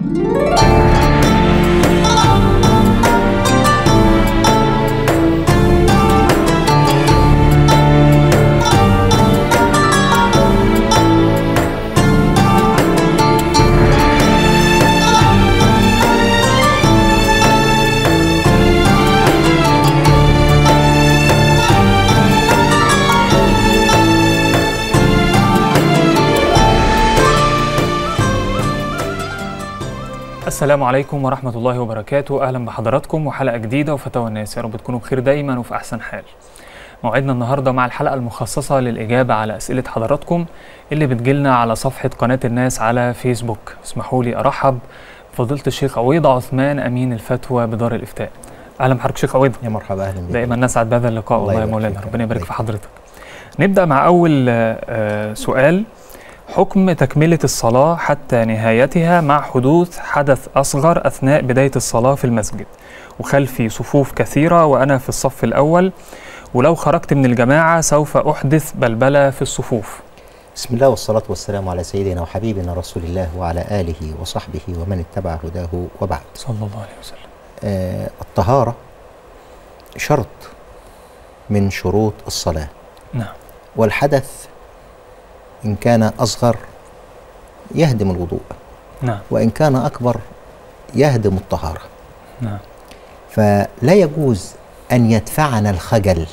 السلام عليكم ورحمة الله وبركاته أهلا بحضراتكم وحلقة جديدة وفتاوى الناس يا رب تكونوا بخير دايما وفي أحسن حال موعدنا النهاردة مع الحلقة المخصصة للإجابة على أسئلة حضراتكم اللي بتجيلنا على صفحة قناة الناس على فيسبوك اسمحوا لي أرحب بفضيلة الشيخ عويضة عثمان أمين الفتوى بدار الإفتاء أهلا بحضرتك شيخ عويضة يا مرحبا اهلا بك دائما نسعد بهذا اللقاء الله والله يا يبارك مولانا فيك. ربنا يبارك الله في حضرتك نبدأ مع أول آه، آه، سؤال حكم تكملة الصلاة حتى نهايتها مع حدوث حدث أصغر أثناء بداية الصلاة في المسجد وخلفي صفوف كثيرة وأنا في الصف الأول ولو خرجت من الجماعة سوف أحدث بلبلة في الصفوف بسم الله والصلاة والسلام على سيدنا وحبيبنا رسول الله وعلى آله وصحبه ومن اتبع هداه وبعد صلى الله عليه وسلم آه الطهارة شرط من شروط الصلاة نعم والحدث إن كان أصغر يهدم الوضوء نعم وإن كان أكبر يهدم الطهارة نعم فلا يجوز أن يدفعنا الخجل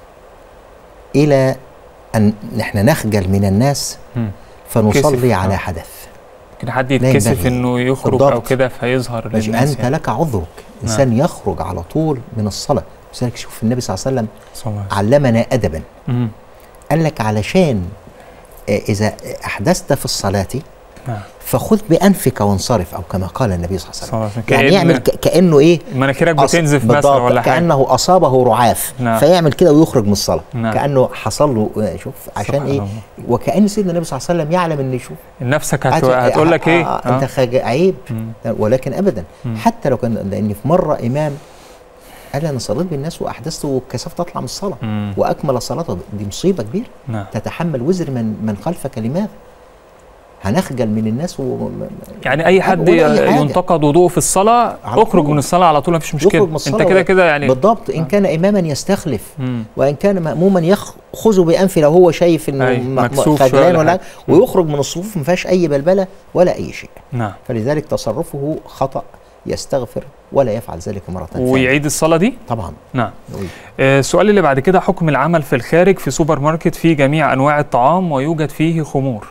إلى أن نحن نخجل من الناس مم. فنصلي كسف. على آه. حدث ممكن حد لا يتكسف ينبغي. إنه يخرج أو بالضبط. كده فيظهر ماشي للناس أنت يعني. لك عذرك إنسان يخرج على طول من الصلاة لذلك شوف النبي صلى الله عليه وسلم صلى الله عليه وسلم علمنا أدبا مم. قال لك علشان آه، إذا أحدثت في الصلاة نعم فخذ بأنفك وانصرف أو كما قال النبي صلى الله عليه صلى الله وسلم عليه وسلم يعني كأن يعمل ك- كأنه إيه مناخيرك أص- بتنزف مثلا بالضبط، ولا حاجة كأنه أصابه رعاف نعم. فيعمل كده ويخرج من الصلاة نعم. كأنه حصل له آه، شوف عشان سبحان إيه الله. وكأن سيدنا النبي صلى الله عليه وسلم يعلم إن شوف نفسك هت... هت- هتقول لك ايه آه انت خج... عيب مم. ولكن ابدا مم. حتى لو كان لان في مره امام قال انا صليت بالناس واحدثت وكسفت اطلع من الصلاه مم. واكمل صلاته دي مصيبه كبيره نعم تتحمل وزر من من خلفك لماذا؟ هنخجل من الناس و... يعني اي حد ولا أي حاجة. ينتقد وضوءه في الصلاه على اخرج طول. من الصلاه على طول مفيش مشكله يخرج من الصلاة انت كده و- كده يعني بالضبط ان كان اماما يستخلف مم. وان كان ماموما ياخذ بانفه لو هو شايف انه أي، م- مكسوف شوية خجلان ولا ولا حاجة. ويخرج من الصفوف ما فيهاش اي بلبله ولا اي شيء نعم فلذلك تصرفه خطا يستغفر ولا يفعل ذلك مره ثانيه ويعيد الصلاه دي طبعا نعم نعيد. آه، السؤال اللي بعد كده حكم العمل في الخارج في سوبر ماركت فيه جميع انواع الطعام ويوجد فيه خمور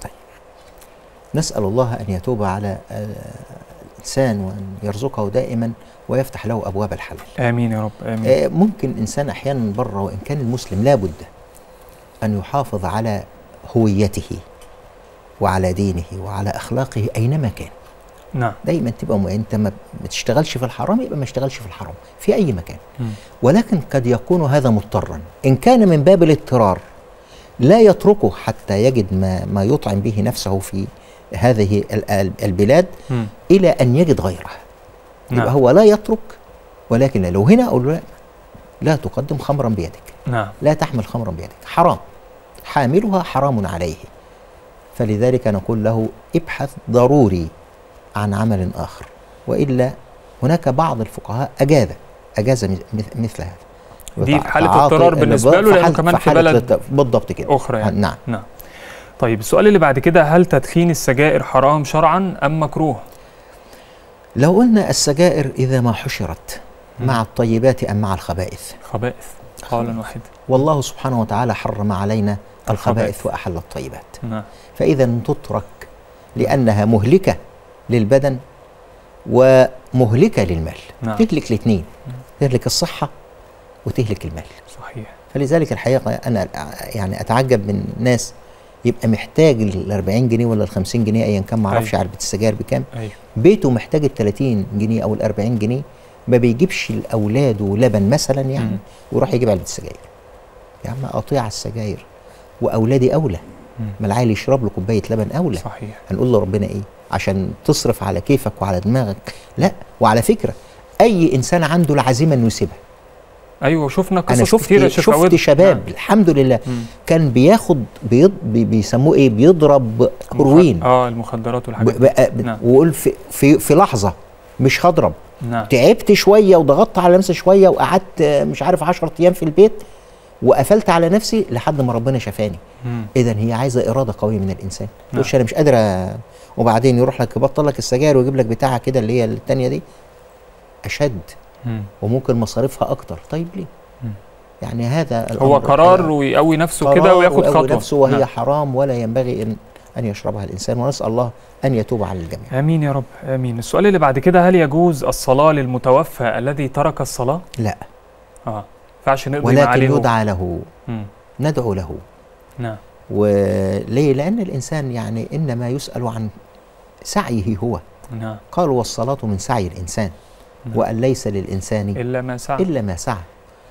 نسأل الله أن يتوب على آه، الإنسان وأن يرزقه دائما ويفتح له أبواب الحلال امين يا رب امين آه، ممكن إنسان أحيانا بره وإن كان المسلم لابد أن يحافظ على هويته وعلى دينه وعلى أخلاقه أينما كان نعم دايما تبقى م... أنت ما بتشتغلش في الحرام يبقى ما اشتغلش في الحرام في أي مكان مم. ولكن قد يكون هذا مضطرا إن كان من باب الاضطرار لا يتركه حتى يجد ما, ما يطعم به نفسه في هذه ال- ال- البلاد مم. إلى أن يجد غيرها يبقى نعم هو لا يترك ولكن لو هنا أقول له لا, لا تقدم خمرا بيدك نعم لا تحمل خمرا بيدك حرام حاملها حرام عليه فلذلك نقول له ابحث ضروري عن عمل آخر وإلا هناك بعض الفقهاء أجاز أجاز مث- مثل هذا دي في حالة تعاطي اضطرار بالنسبة له لأنه حالة- كمان في حالة بلد الاضطرار. بالضبط كده اخرى يعني نعم نعم طيب السؤال اللي بعد كده هل تدخين السجائر حرام شرعا ام مكروه لو قلنا السجائر إذا ما حشرت مم. مع الطيبات أم مع الخبائث خبائث قولا واحدا والله سبحانه وتعالى حرم علينا الخبائث. الخبائث وأحل الطيبات نعم فإذا تترك لأنها مهلكة للبدن ومهلكة للمال نعم تهلك الاثنين تهلك الصحة وتهلك المال صحيح فلذلك الحقيقة أنا يعني أتعجب من ناس يبقى محتاج ال 40 جنيه ولا ال 50 جنيه أيا كان ما أعرفش أيوة. علبة السجاير بكام ايوه بيته محتاج ال 30 جنيه أو ال 40 جنيه ما بيجيبش لأولاده لبن مثلا يعني مم. ويروح يجيب علبة السجاير يا عم أطيع السجاير وأولادي أولى مم. ما العيل يشرب له كوباية لبن أولى صحيح هنقول له ربنا ايه عشان تصرف على كيفك وعلى دماغك لا وعلى فكره اي انسان عنده العزيمه انه يسيبها ايوه شفنا قصص انا شفت كتيره يا شيخ شفت عواد. شباب نعم. الحمد لله مم. كان بياخد بيض بي- بيسموه ايه بيضرب هروين اه المخدرات ب- والحاجات دي. ب- نعم. وقول في, في في لحظه مش هضرب نعم تعبت شويه وضغطت على نفسي شويه وقعدت آه، مش عارف 10 ايام في البيت وقفلت على نفسي لحد ما ربنا شفاني مم. اذا هي عايزه اراده قويه من الانسان نعم. تقولش انا مش قادر أ- وبعدين يروح لك يبطل لك السجاير ويجيب لك بتاعه كده اللي هي الثانيه دي اشد مم. وممكن مصاريفها اكتر طيب ليه مم. يعني هذا هو الأمر قرار آه، ويقوي نفسه كده قرار وياخد ويقوي خطوه نفسه وهي نعم. حرام ولا ينبغي ان ان يشربها الانسان ونسال الله ان يتوب على الجميع امين يا رب امين السؤال اللي بعد كده هل يجوز الصلاه للمتوفى الذي ترك الصلاه لا اه ما ينفعش نقضي ما ولكن عليه هو. يدعى له مم. ندعو له نعم وليه لان الانسان يعني انما يسال عن سعيه هو نعم قالوا والصلاه من سعي الانسان نعم. وان ليس للانسان الا ما سعى الا ما سعى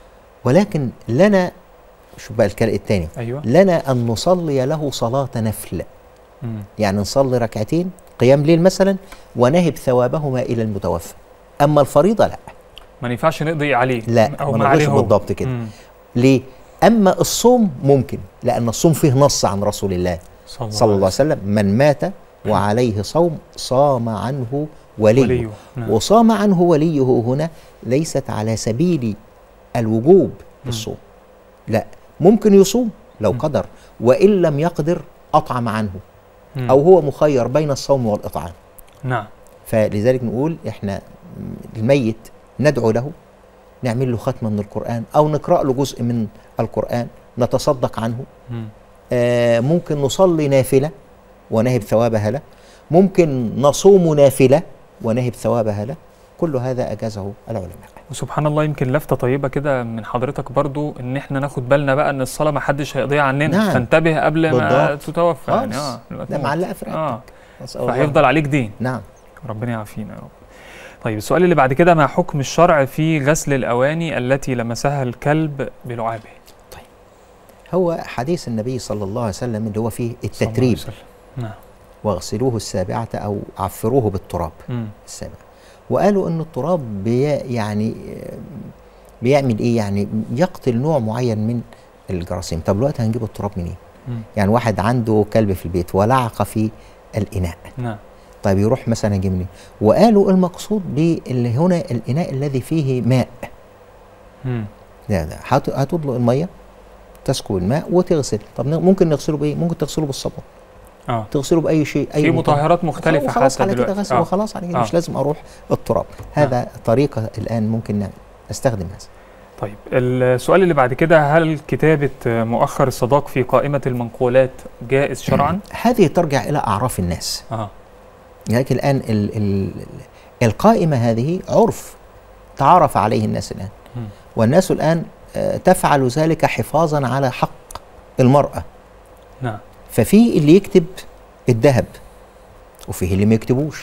ولكن لنا شوف بقى الكلام الثاني ايوه لنا ان نصلي له صلاه نفل مم. يعني نصلي ركعتين قيام ليل مثلا ونهب ثوابهما الى المتوفى اما الفريضه لا ما ينفعش نقضي عليه لا او ما ما نقولش عليه هو بالضبط كده مم. ليه اما الصوم ممكن لان الصوم فيه نص عن رسول الله صلى الله, صلى الله عليه وسلم من مات وعليه صوم صام عنه وليه, وليه نعم. وصام عنه وليه هنا ليست على سبيل الوجوب الصوم لا ممكن يصوم لو مم. قدر وان لم يقدر اطعم عنه مم. او هو مخير بين الصوم والاطعام نعم فلذلك نقول احنا الميت ندعو له نعمل له ختمه من القران او نقرا له جزء من القران نتصدق عنه مم. آه ممكن نصلي نافله ونهب ثوابها له ممكن نصوم نافله ونهب ثوابها له كل هذا اجازه العلماء وسبحان الله يمكن لفته طيبه كده من حضرتك برضو ان احنا ناخد بالنا بقى ان الصلاه ما حدش هيقضيها عننا نعم. فانتبه قبل ما بالضبط. تتوفى يعني خالص. اه ده معلقه في اه رقبتك نسأل الله. فهيفضل عليك دين نعم ربنا يعافينا يا رب طيب السؤال اللي بعد كده ما حكم الشرع في غسل الاواني التي لمسها الكلب بلعابه هو حديث النبي صلى الله عليه وسلم اللي هو فيه صلى الله عليه التتريب وسلم. نعم واغسلوه السابعه او عفروه بالتراب مم. السابع وقالوا ان التراب بي يعني آه، بيعمل ايه يعني يقتل نوع معين من الجراثيم طب دلوقتي هنجيب التراب منين مم. يعني واحد عنده كلب في البيت ولعق في الاناء نعم طيب يروح مثلا يجيب منين وقالوا المقصود باللي هنا الاناء الذي فيه ماء مم. ده ده هت- هتطلق الميه تسكب الماء وتغسل طب ن- ممكن نغسله بايه ممكن تغسله بالصابون اه تغسله باي شيء اي في مطهر. مطهرات مختلفه وخلاص حتى على كده دلوقتي غسل آه. وخلاص على كده آه. مش لازم اروح التراب هذا طريقه الان ممكن نعمل نستخدم هذا طيب السؤال اللي بعد كده هل كتابه مؤخر الصداق في قائمه المنقولات جائز شرعا؟ هذه ترجع الى اعراف الناس اه لكن الان ال ال القائمه هذه عرف تعارف عليه الناس الان مم. والناس الان آه، تفعل ذلك حفاظا على حق المراه نعم ففي اللي يكتب الذهب وفيه اللي ما يكتبوش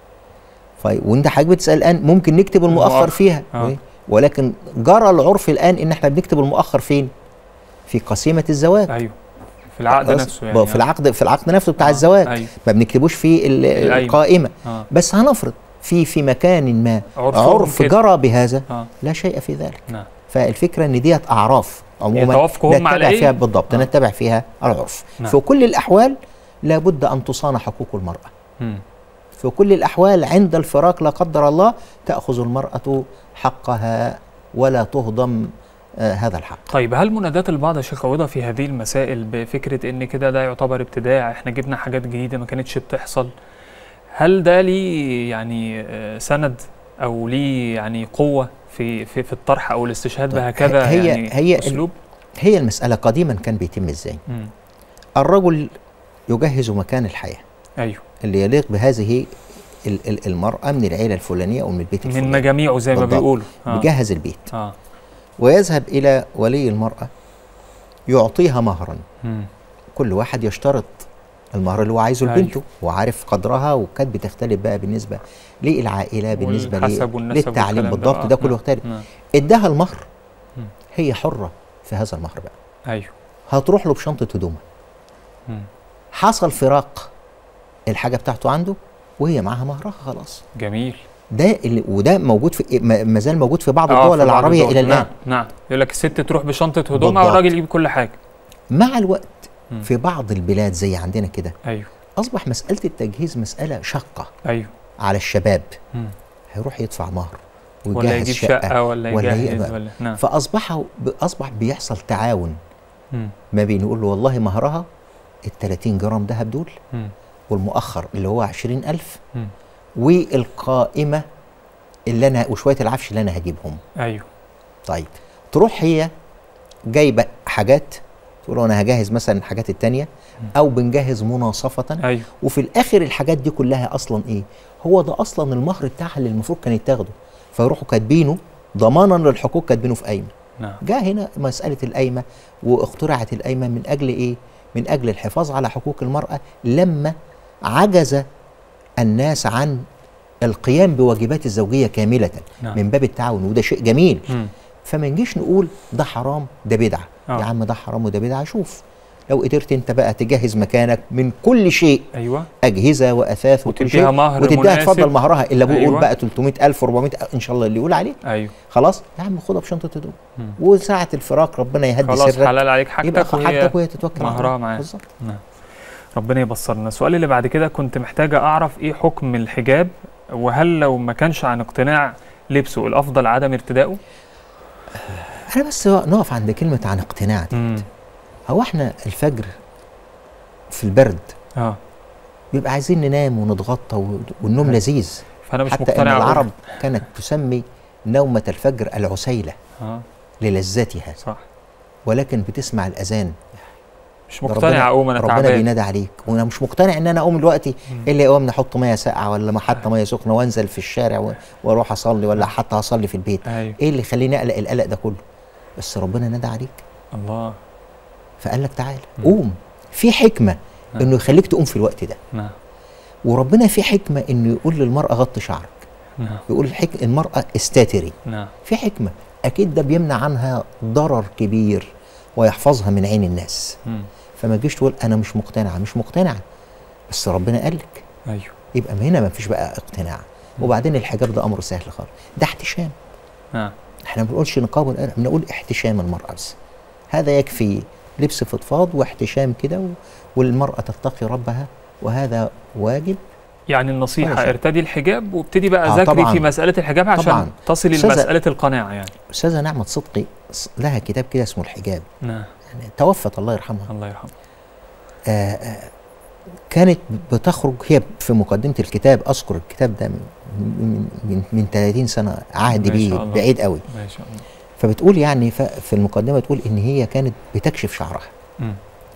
طيب وانت حضرتك بتسال الان ممكن نكتب المؤخر المؤخر. فيها آه. ولكن جرى العرف الان ان احنا بنكتب المؤخر فين في قسيمه الزواج ايوه في العقد خلاص؟ نفسه يعني في العقد في العقد نفسه بتاع آه. الزواج ايوه ما بنكتبوش في ال- القايمة. القائمه اه بس هنفرض في في مكان ما عرفهم عرف كده. جرى بهذا اه لا شيء في ذلك نعم فالفكره ان ديت اعراف عموما يتوافقوا هم على نتبع إيه؟ فيها بالضبط آه. نتبع فيها العرف نعم. في كل الاحوال لابد ان تصان حقوق المراه مم. في كل الأحوال عند الفراق لا قدر الله تأخذ المرأة حقها ولا تهضم آه هذا الحق طيب هل منادات البعض يا شيخ عوضة في هذه المسائل بفكرة ان كده ده يعتبر ابتداع احنا جبنا حاجات جديدة ما كانتش بتحصل هل ده ليه يعني آه، سند او ليه يعني قوة في في في الطرح او الاستشهاد طيب، بهكذا هي- يعني هي ال- اسلوب هي المسألة قديما كان بيتم ازاي مم. الرجل يجهز مكان الحياة ايوه اللي يليق بهذه ال- ال- المرأة من العيلة الفلانية أو من البيت من الفلاني مجاميعه زي ما بالضبط. بيقولوا اه بيجهز البيت اه ويذهب إلى ولي المرأة يعطيها مهرا مم. كل واحد يشترط المهر اللي هو عايزه أيوه. لبنته وعارف قدرها وكانت بتختلف بقى بالنسبة للعائلة بالنسبة والحسب لي- والنسب للتعليم والكلام بالضبط آه، ده كله نعم، يختلف نعم. اداها المهر مم. هي حرة في هذا المهر بقى ايوه هتروح له بشنطة هدومها مم. حصل فراق الحاجة بتاعته عنده وهي معاها مهرها خلاص جميل ده اللي وده موجود في ما ما زال موجود في بعض آه، الدول في بعض العربيه الدول. الى الان نعم نعم يقول لك الست تروح بشنطه هدومها بالضبط. والراجل يجيب كل حاجه مع الوقت مم. في بعض البلاد زي عندنا كده ايوه اصبح مساله التجهيز مساله شاقه ايوه على الشباب مم. هيروح يدفع مهر ولا ويجهز يجيب شقه, شقه ولا ولا يجهز يقبل. ولا نعم فاصبح اصبح بيحصل تعاون مم. ما بين يقول له والله مهرها ال 30 جرام ذهب دول مم. والمؤخر اللي هو 20000 مم. والقائمه اللي انا وشويه العفش اللي انا هجيبهم ايوه طيب تروح هي جايبه حاجات تقول له انا هجهز مثلا الحاجات التانية او بنجهز مناصفه ايوه وفي الاخر الحاجات دي كلها اصلا ايه هو ده اصلا المهر بتاعها اللي المفروض كان يتاخده فيروحوا كاتبينه ضمانا للحقوق كاتبينه في قايمه نعم جاء هنا مساله القايمه واخترعت القايمه من اجل ايه من اجل الحفاظ على حقوق المراه لما عجز الناس عن القيام بواجبات الزوجيه كامله نعم. من باب التعاون وده شيء جميل مم. فما نجيش نقول ده حرام ده بدعه آه. يا عم ده حرام وده بدعه شوف لو قدرت انت بقى تجهز مكانك من كل شيء ايوه اجهزه واثاث وكل وتديها شيء مهر وتديها مناسب. تفضل مهرها الا بيقول أيوة. بقى 300000 400000 ان شاء الله اللي يقول عليه ايوه خلاص يا عم خدها بشنطه هدوم مم. وساعه الفراق ربنا يهدي خلاص سرك حلال عليك يبقى حاجتك وهي حاجتك وهي تتوكل على مهرها الله. معاك. بالظبط نعم ربنا يبصرنا السؤال اللي بعد كده كنت محتاجة أعرف إيه حكم الحجاب وهل لو ما كانش عن اقتناع لبسه الأفضل عدم ارتدائه؟ انا بس نقف عند كلمه عن اقتناع دي مم. هو احنا الفجر في البرد اه بيبقى عايزين ننام ونتغطى و- والنوم أيوة. لذيذ فأنا مش حتى ان مقتنع أقول- العرب كانت تسمي نومة الفجر العسيلة اه للذتها صح ولكن بتسمع الأذان مش مقتنع أقوم أنا ربنا تعبان بينادي عليك وانا مش مقتنع ان انا اقوم دلوقتي الا يقوم احط ميه ساقعه ولا ما حتى ميه سخنه وانزل في الشارع و- واروح اصلي ولا حتى اصلي في البيت أيوه ايه اللي يخليني اقلق القلق ده كله بس ربنا نادى عليك الله فقال لك تعال مم. قوم في حكمه نعم. انه يخليك تقوم في الوقت ده نعم وربنا في حكمه انه يقول للمراه غطي شعرك نعم يقول الحك... المراه استاتري نعم في حكمه اكيد ده بيمنع عنها ضرر كبير ويحفظها من عين الناس مم. فما تجيش تقول انا مش مقتنعه مش مقتنعه بس ربنا قال لك أيوه يبقى هنا ما فيش بقى اقتناع وبعدين الحجاب ده امر سهل خالص ده احتشام نعم احنا ما بنقولش نقاب ولا- بنقول احتشام المراه بس هذا يكفي لبس فضفاض واحتشام كده و- والمراه تتقي ربها وهذا واجب يعني النصيحة طبعاً. ارتدي الحجاب وابتدي بقى آه، ذاكري طبعاً. في مسألة الحجاب عشان طبعاً. تصلي أستاذة- لمسألة القناعة يعني استاذه نعمه صدقي ص- لها كتاب كده اسمه الحجاب نعم يعني توفت الله يرحمها الله يرحمه آه، آه، كانت بتخرج هي في مقدمة الكتاب أذكر الكتاب ده من, من, من 30 سنة عهد ما بيه شاء الله. بعيد قوي ما شاء الله فبتقول يعني ف- في المقدمة تقول إن هي كانت بتكشف شعرها مم.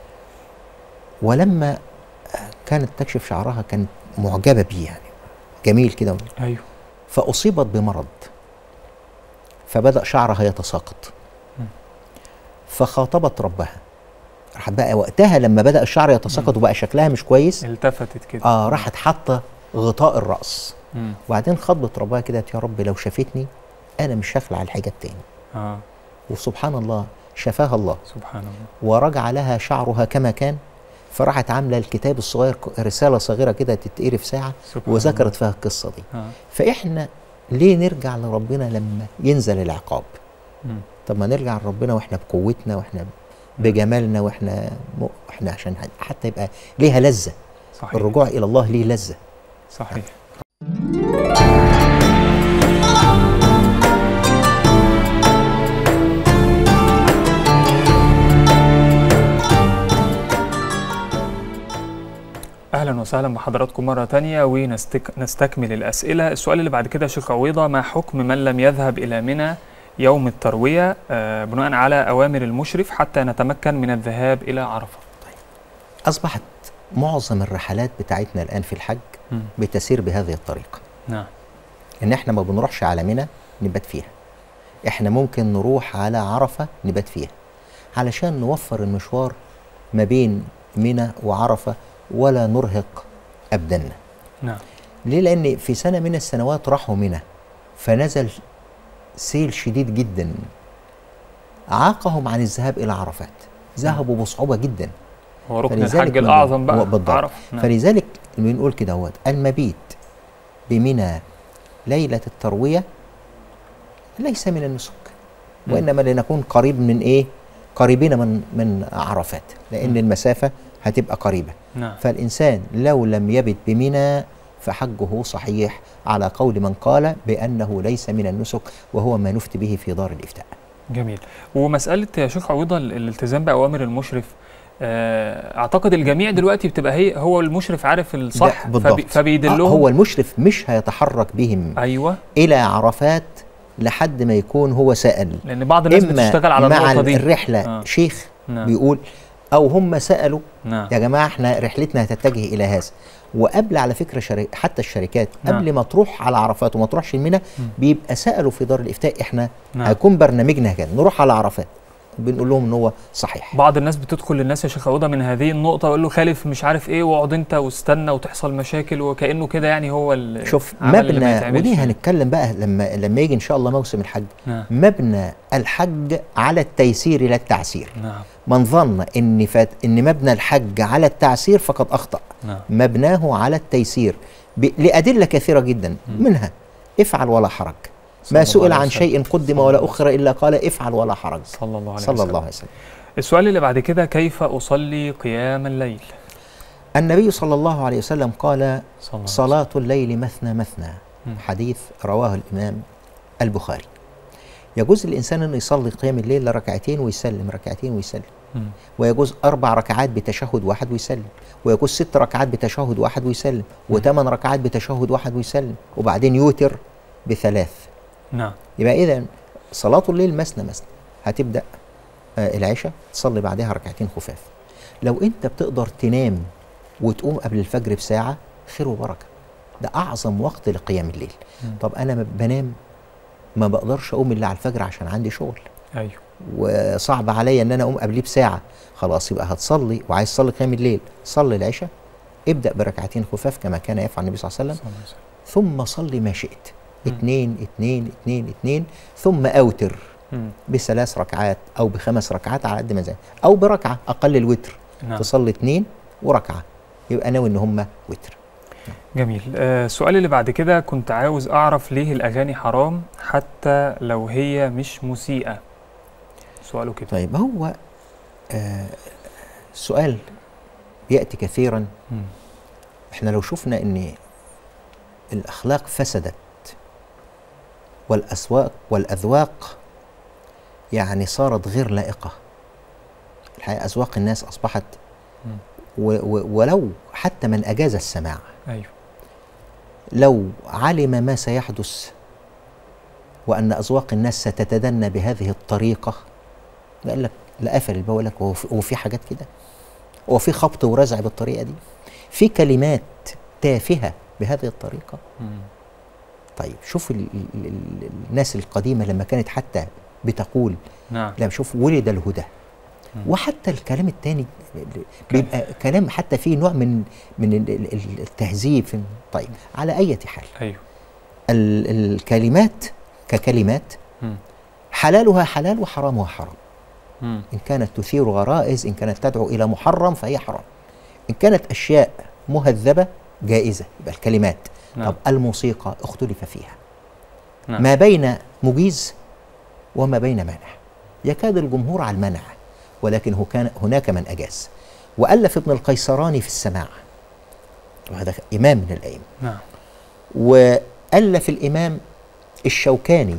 ولما كانت تكشف شعرها كانت معجبة بيه يعني جميل كده أيوه فأصيبت بمرض فبدأ شعرها يتساقط مم. فخاطبت ربها راح بقى وقتها لما بدأ الشعر يتساقط وبقى شكلها مش كويس التفتت كده اه راحت حاطه غطاء الراس مم. وبعدين خطبت ربها كده يا رب لو شافتني انا مش هخلع الحجاب تاني اه وسبحان الله شفاها الله سبحان الله ورجع لها شعرها كما كان فراحت عامله الكتاب الصغير ك- رساله صغيره كده تتقري في ساعه سبحان وذكرت فيها القصه دي الله. آه. فاحنا ليه نرجع لربنا لما ينزل العقاب مم. طب ما نرجع لربنا واحنا بقوتنا واحنا بجمالنا واحنا م... احنا عشان حتى يبقى ليها لذه صحيح الرجوع الى الله ليه لذه صحيح اهلا وسهلا بحضراتكم مره تانية ونستكمل الاسئله السؤال اللي بعد كده يا شيخ عويضه ما حكم من لم يذهب الى منى يوم الترويه آه، بناء على اوامر المشرف حتى نتمكن من الذهاب الى عرفه اصبحت معظم الرحلات بتاعتنا الان في الحج مم. بتسير بهذه الطريقه نعم ان احنا ما بنروحش على منى نبات فيها احنا ممكن نروح على عرفه نبات فيها علشان نوفر المشوار ما بين منى وعرفه ولا نرهق ابداننا نعم ليه لان في سنه من السنوات راحوا منى فنزل سيل شديد جدا عاقهم عن الذهاب الى عرفات ذهبوا بصعوبه جدا هو ركن فلذلك الحج من- الاعظم بقى بالضبط. عرفه نعم. فلذلك بنقول كده هوت المبيت بمنى ليلة التروية ليس من النسك مم. وإنما لنكون قريب من إيه قريبين من من عرفات لأن مم. المسافة هتبقى قريبة نعم فالإنسان لو لم يبت بمنى فحجه صحيح على قول من قال بأنه ليس من النسك وهو ما نفتي به في دار الإفتاء جميل ومسألة يا شيخ عويضة ال- الالتزام بأوامر المشرف آه، أعتقد الجميع دلوقتي بتبقى هي هو المشرف عارف الصح ده بالضبط فبي فبيدلهم آه، هو المشرف مش هيتحرك بهم أيوه إلى عرفات لحد ما يكون هو سأل لأن بعض الناس بتشتغل على مع النقطة دي الرحلة آه. شيخ نعم بيقول أو هم سألوا نعم يا جماعة احنا رحلتنا هتتجه إلى هذا وقبل على فكرة شري... حتى الشركات نعم. قبل ما تروح على عرفات وما تروحش المنى مم. بيبقى سألوا في دار الإفتاء احنا نعم هيكون برنامجنا كده نروح على عرفات بنقول لهم ان هو صحيح بعض الناس بتدخل للناس يا شيخ عوضة من هذه النقطة ويقول له خالف مش عارف ايه واقعد انت واستنى وتحصل مشاكل وكأنه كده يعني هو ال- شوف عمل اللي ما مبنى يتعملش. ودي هنتكلم بقى لما لما يجي ان شاء الله موسم الحج نعم مبنى الحج على التيسير لا التعسير نعم من ظن ان فات ان مبنى الحج على التعسير فقد اخطا نعم مبناه على التيسير ب... لادله كثيره جدا مم. منها افعل ولا حرج صلى ما الله سئل عليه عن وسلم. شيء قدم صلى ولا الله اخر الا قال افعل ولا حرج صلى الله عليه صلى وسلم الله عليه وسلم السؤال اللي بعد كده كيف أصلي قيام الليل النبي صلى الله عليه وسلم قال صلى الله عليه صلاة الليل مثنى مثنى مم. حديث رواه الإمام البخاري يجوز الإنسان أن يصلي قيام الليل ركعتين ويسلم ركعتين ويسلم مم. ويجوز أربع ركعات بتشهد واحد ويسلم ويجوز ست ركعات بتشهد واحد ويسلم وثمان ركعات بتشهد واحد ويسلم وبعدين يوتر بثلاث نعم يبقى إذا صلاة الليل مثنى مثنى هتبدأ آه العشاء تصلي بعدها ركعتين خفاف لو أنت بتقدر تنام وتقوم قبل الفجر بساعة خير وبركة ده أعظم وقت لقيام الليل مم. طب أنا ما بنام ما بقدرش أقوم إلا على الفجر عشان عندي شغل أيوه وصعب عليا ان انا اقوم قبليه بساعه خلاص يبقى هتصلي وعايز تصلي قيام الليل صلي العشاء ابدا بركعتين خفاف كما كان يفعل النبي صلى الله عليه وسلم صلى الله عليه وسلم ثم صلي ما شئت مم. اثنين اثنين اثنين اثنين ثم اوتر مم. بثلاث ركعات او بخمس ركعات على قد ما زاد او بركعه اقل الوتر نعم تصلي اثنين وركعه يبقى ناوي ان هم وتر جميل آه، السؤال اللي بعد كده كنت عاوز أعرف ليه الأغاني حرام حتى لو هي مش مسيئة سؤاله كده طيب هو آه سؤال ياتي كثيرا مم. احنا لو شفنا ان الاخلاق فسدت والاسواق والاذواق يعني صارت غير لائقه الحقيقه اذواق الناس اصبحت مم. و و ولو حتى من اجاز السماع أيوه لو علم ما سيحدث وان اذواق الناس ستتدنى بهذه الطريقه قال لك لا قفل الباب وقال لك هو في- هو في حاجات كده هو في خبط ورزع بالطريقه دي في كلمات تافهه بهذه الطريقه مم. طيب شوف ال ال ال الناس القديمه لما كانت حتى بتقول نعم لا شوف ولد الهدى مم. وحتى الكلام الثاني بيبقى كلام حتى فيه نوع من من ال- ال- ال- التهذيب في- طيب على اي حال أيوه ال- الكلمات ككلمات مم. حلالها حلال وحرامها حرام مم. إن كانت تثير غرائز إن كانت تدعو إلى محرم فهي حرام إن كانت أشياء مهذبة جائزة يبقى الكلمات نعم طب الموسيقى اختلف فيها نعم. ما بين مجيز وما بين مانع يكاد الجمهور على المنع ولكن هو كان هناك من أجاز وألف ابن القيسراني في السماع وهذا إمام من الأئمة نعم وألف الإمام الشوكاني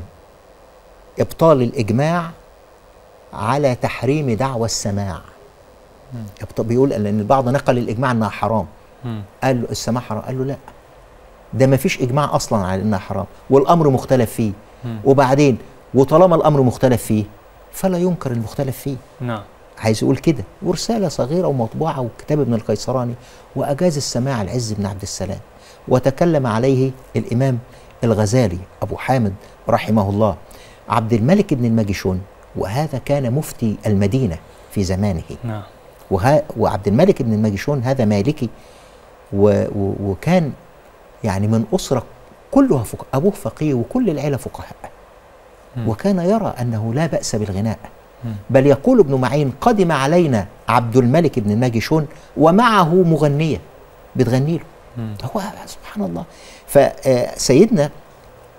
إبطال الإجماع على تحريم دعوى السماع مم. إبط- بيقول ان البعض نقل الاجماع انها حرام مم. قال له السماع حرام قال له لا ده ما فيش اجماع اصلا على انها حرام والامر مختلف فيه مم. وبعدين وطالما الامر مختلف فيه فلا ينكر المختلف فيه نعم عايز يقول كده ورساله صغيره ومطبوعه وكتاب ابن القيسراني واجاز السماع العز بن عبد السلام وتكلم عليه الامام الغزالي ابو حامد رحمه الله عبد الملك بن الماجشون وهذا كان مفتي المدينه في زمانه نعم وها وعبد الملك بن الماجشون هذا مالكي و و وكان يعني من أسرة كلها فقهاء أبوه فقيه وكل العيلة فقهاء مم. وكان يرى أنه لا بأس بالغناء مم. بل يقول ابن معين قدم علينا عبد الملك بن الماجشون ومعه مغنية بتغني له مم. هو سبحان الله فسيدنا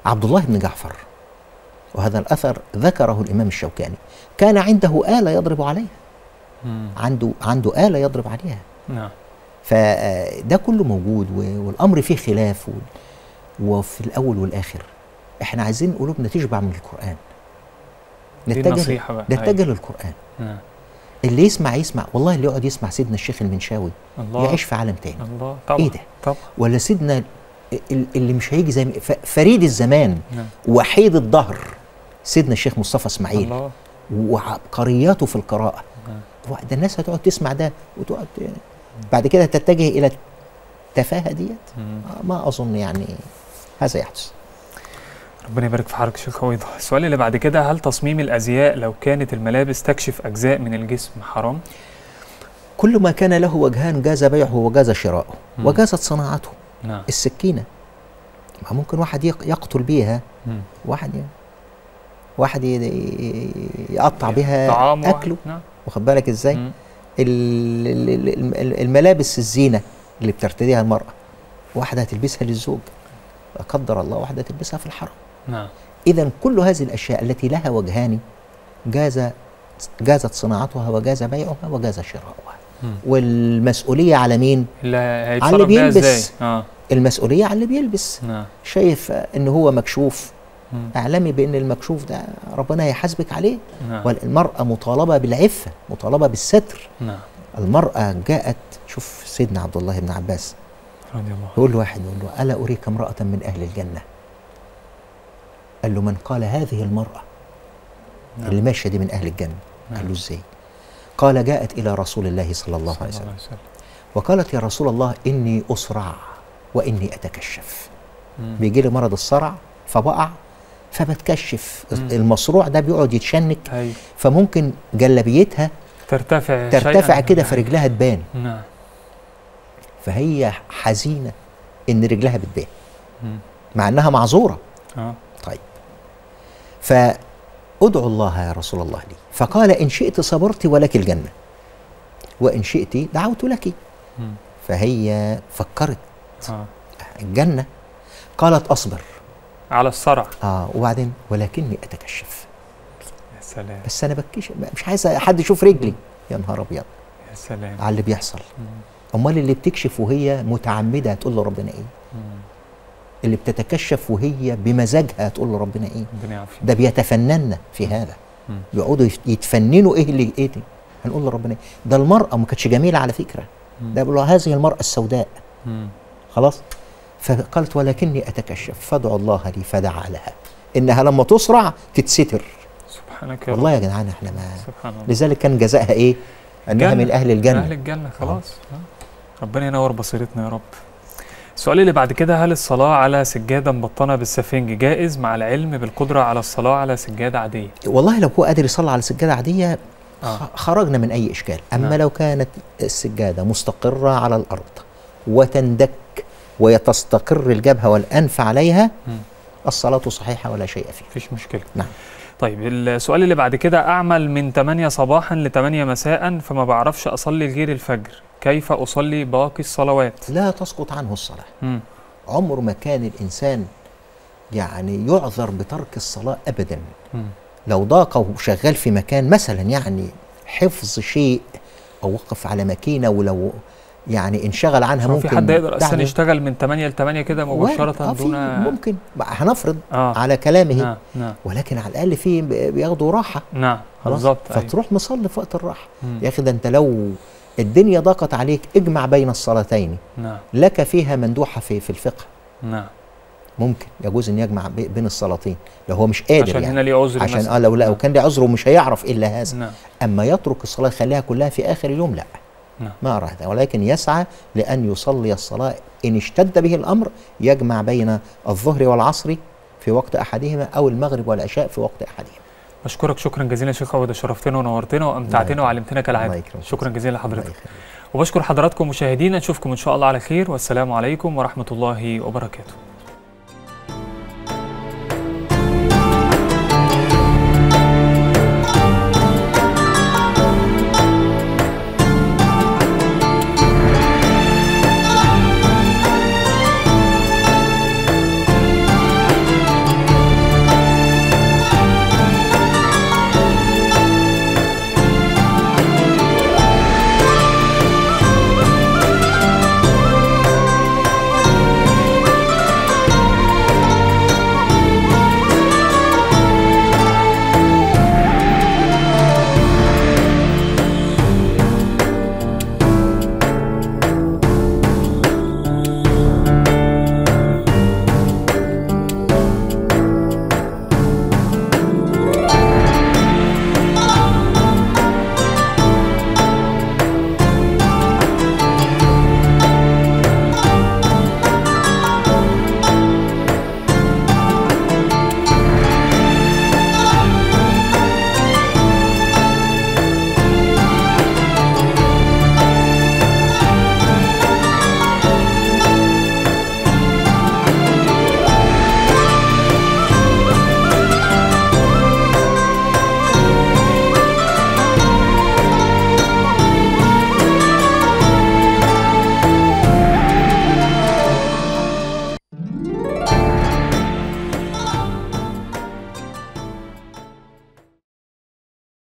عبد الله بن جعفر وهذا الأثر ذكره الإمام الشوكاني كان عنده آلة يضرب عليها مم. عنده عنده آلة يضرب عليها نعم فده كله موجود و- والأمر فيه خلاف و- وفي الأول والآخر احنا عايزين قلوبنا تشبع من القرآن دي نتجه النصيحة بقى نتجه للقرآن نعم اللي يسمع يسمع والله اللي يقعد يسمع سيدنا الشيخ المنشاوي الله يعيش في عالم تاني الله طبعا ايه ده طبعا ولا سيدنا ال- اللي مش هيجي زي ف- فريد الزمان نعم وحيد الدهر سيدنا الشيخ مصطفى اسماعيل الله وعبقرياته في القراءة نعم. هو ده الناس هتقعد تسمع ده وتقعد بعد كده تتجه إلى التفاهة ديت مم. آه، ما أظن يعني هذا يحدث ربنا يبارك في حضرتك يا شيخ عويضة السؤال اللي بعد كده هل تصميم الأزياء لو كانت الملابس تكشف أجزاء من الجسم حرام؟ كل ما كان له وجهان جاز بيعه وجاز شراؤه مم. وجازت صناعته نعم السكينة ما ممكن واحد يق- يقتل بيها مم. واحد ي- واحد ي- ي- يقطع بها طعام واحد. أكله نعم واخد بالك ازاي مم. ال- ال- ال- الملابس الزينة اللي بترتديها المرأة واحدة هتلبسها للزوج لا قدر الله واحدة تلبسها في الحرم نعم إذا كل هذه الأشياء التي لها وجهان جاز جازت صناعتها وجاز بيعها وجاز شراؤها مم. والمسؤولية على مين؟ اللي على هيتصرف اللي بيها ازاي؟ بيلبس. اه المسؤولية على اللي بيلبس نعم شايف ان هو مكشوف مم. اعلمي بان المكشوف ده ربنا هيحاسبك عليه نعم والمرأة مطالبة بالعفة مطالبة بالستر نعم المرأة جاءت شوف سيدنا عبد الله بن عباس رضي الله يقول له واحد يقول له ألا أريك امرأة من أهل الجنة قال له من قال هذه المرأة نعم. اللي ماشية دي من أهل الجنة نعم. قال له إزاي قال جاءت إلى رسول الله صلى الله صلى عليه وسلم عليه وسلم وقالت يا رسول الله إني أسرع وإني أتكشف مم. بيجي لي مرض الصرع فبقع فبتكشف مم. المصروع ده بيقعد يتشنك هي فممكن جلبيتها ترتفع ترتفع شيئاً كده يعني. فرجلها تبان نعم فهي حزينة إن رجلها بتبان مم. مع إنها معذورة اه طيب فادعو الله يا رسول الله لي فقال إن شئت صبرت ولك الجنة وإن شئت دعوت لك مم. فهي فكرت اه الجنة قالت أصبر على الصرع آه وبعدين ولكني أتكشف يا سلام بس أنا بكشف مش عايز حد يشوف رجلي يا نهار أبيض يا سلام على اللي بيحصل مم. أمال اللي بتكشف وهي متعمدة هتقول له ربنا إيه مم. اللي بتتكشف وهي بمزاجها هتقول له ربنا إيه ربنا يعافيك ده بيتفنن في هذا مم. بيقعدوا يت- يتفننوا ايه اللي ايه دي هنقول له ربنا إيه؟ ده المرأة ما كانتش جميلة على فكرة مم. ده بيقول له هذه المرأة السوداء مم. خلاص فقالت ولكني أتكشف فادعو الله لي فدعا لها إنها لما تصرع تتستر سبحانك يا والله رب يا جدعان احنا ما سبحان الله لذلك كان جزائها ايه؟ انها جنة. من اهل الجنه أهل الجنة خلاص آه. ربنا ينور بصيرتنا يا رب السؤال اللي بعد كده هل الصلاة على سجادة مبطنة بالسفنج جائز مع العلم بالقدرة على الصلاة على سجادة عادية؟ والله لو هو قادر يصلي على سجاده عاديه آه. خ- خرجنا من اي اشكال اما نعم. لو كانت السجاده مستقره على الارض وتندك وتستقر الجبهه والانف عليها مم. الصلاه صحيحه ولا شيء فيها مفيش مشكلة نعم. طيب السؤال اللي بعد كده أعمل من 8 صباحا ل 8 مساء فما بعرفش أصلي غير الفجر كيف أصلي باقي الصلوات؟ لا تسقط عنه الصلاه مم. عمر ما كان الانسان يعني يعذر بترك الصلاه ابدا مم. لو ضاق وشغال في مكان مثلا يعني حفظ شيء او وقف على ماكينه ولو يعني انشغل عنها هو ممكن في حد يقدر أصلا دعوة. يشتغل من 8 ل 8 كده وارد. مباشرة آه في دون ممكن هنفرض آه على كلامه نعم نعم ولكن على الاقل في بياخدوا راحه نعم خلاص بالظبط أيوة. فتروح مصلي في وقت الراحه مم. يا اخي ده انت لو الدنيا ضاقت عليك اجمع بين الصلاتين نعم لك فيها مندوحه في في الفقه نعم ممكن يجوز ان يجمع بي- بين الصلاتين لو هو مش قادر عشان يعني هنا ليه عذر عشان مثلا. اه لو لو نعم. كان ليه عذر ومش هيعرف الا هذا نعم اما يترك الصلاه يخليها كلها في اخر اليوم لا نعم. ما ارى هذا ولكن يسعى لان يصلي الصلاه ان اشتد به الامر يجمع بين الظهر والعصر في وقت احدهما او المغرب والعشاء في وقت احدهما بشكرك شكرا جزيلا يا شيخ عوده شرفتنا ونورتنا وامتعتنا يكرمك. وعلمتنا كالعاده الله يكرمك. شكرا جزيلا الله لحضرتك يخليك. وبشكر حضراتكم مشاهدينا نشوفكم ان شاء الله على خير والسلام عليكم ورحمه الله وبركاته